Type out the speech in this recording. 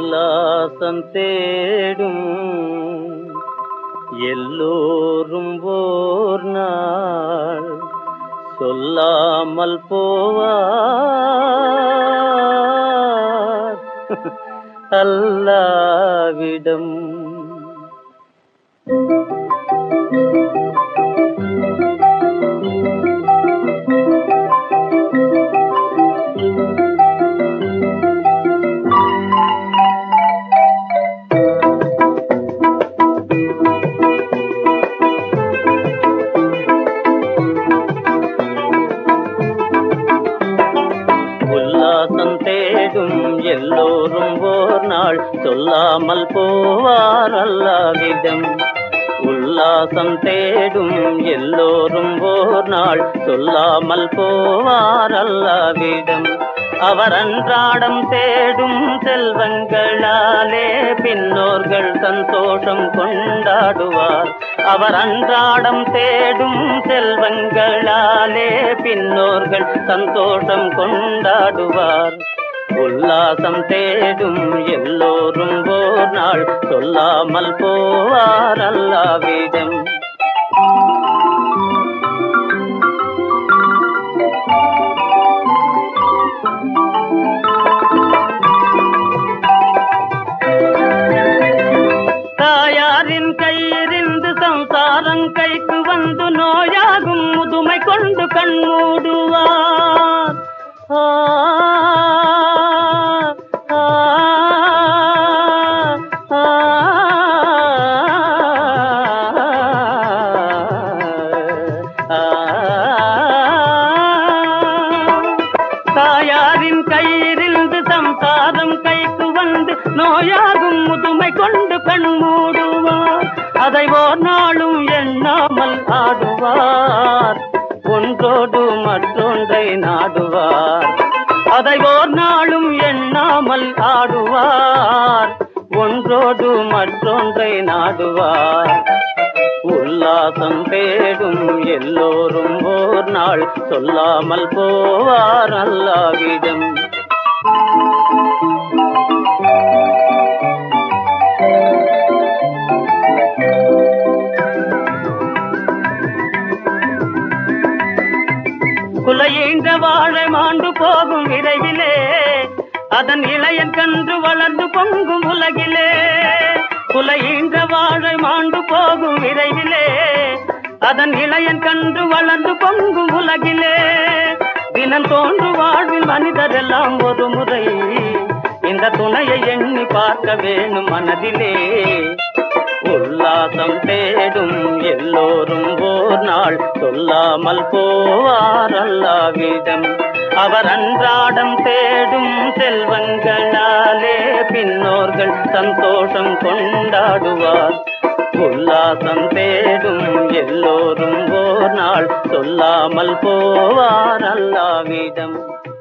உல்லாசம் தேடும் எல்லோரும் ஓர் நாள் சொல்லாமல் போவார் அல்லாவிடம் உல்லாசம் தேடும் எல்லோரும் ஓர் நாள் சொல்லாமல் போவார் அல்லாவிடம் உல்லாசம் தேடும் எல்லோரும் ஓர் நாள் சொல்லாமல் போவார் அல்லாவிடம் அவர் அன்றாடம் தேடும் செல்வங்களாலே பின்னோர்கள் சந்தோஷம் கொண்டாடுவார் அவர் அன்றாடம் தேடும் செல்வங்களாலே பின்னோர்கள் சந்தோஷம் கொண்டாடுவார் உல்லாசம் தேடும் எல்லோரும் ஓர் நாள் சொல்லாமல் போவார் அல்லாவிடம் தாயாரின் கையிருந்து சம்சாரம் கைக்கு வந்து நோயாகும் முதுமை கொண்டு கண் மூடுவார் ஆ, ஆ, ஆ, ஆ, தாயாரின் கையிலிருந்து சம்சாரம் கைக்கு வந்து நோயாகும் முதுமை கொண்டு கண் மூடுவார் அதை ஓர் நாளும் எண்ணாமல் ஆடுவார் ஒன்றோடு மற்றொன்றை நாடுவார் அதை ஓர் நாளும் எண்ணாமல் ஆடுவார் ஒன்றோடு மற்றொன்றை நாடுவார் உல்லாசம் தேடும் எல்லோரும் ஓர் நாள் சொல்லாமல் போவார் அல்லாவிடம் குலையீன்ற வாழை மாண்டு போகும் விரைவிலே அதன் இளையன் கன்று வளர்ந்து பொங்கும் உலகிலே குலையீன்ற வாழை மாண்டு போகும் விரைவிலே அதன் இளையன் கன்று வளர்ந்து பொங்கும் உலகிலே தினம் தோன்று வாழ்வில் மனிதரெல்லாம் ஒரு முறை இந்த துணையை எண்ணி பார்க்க வேணும் மனதிலே உல்லாசம் தேடும் எல்லோரும் ஓர் நாள் சொல்லாமல் போவார் அல்லாவிடம் அவர் அன்றாடம் தேடும் செல்வங்களாலே பின்னோர்கள் சந்தோஷம் கொண்டாடுவார் உல்லாசம் தேடும் எல்லோரும் ஓர் நாள் சொல்லாமல் போவார் அல்லாவிடம்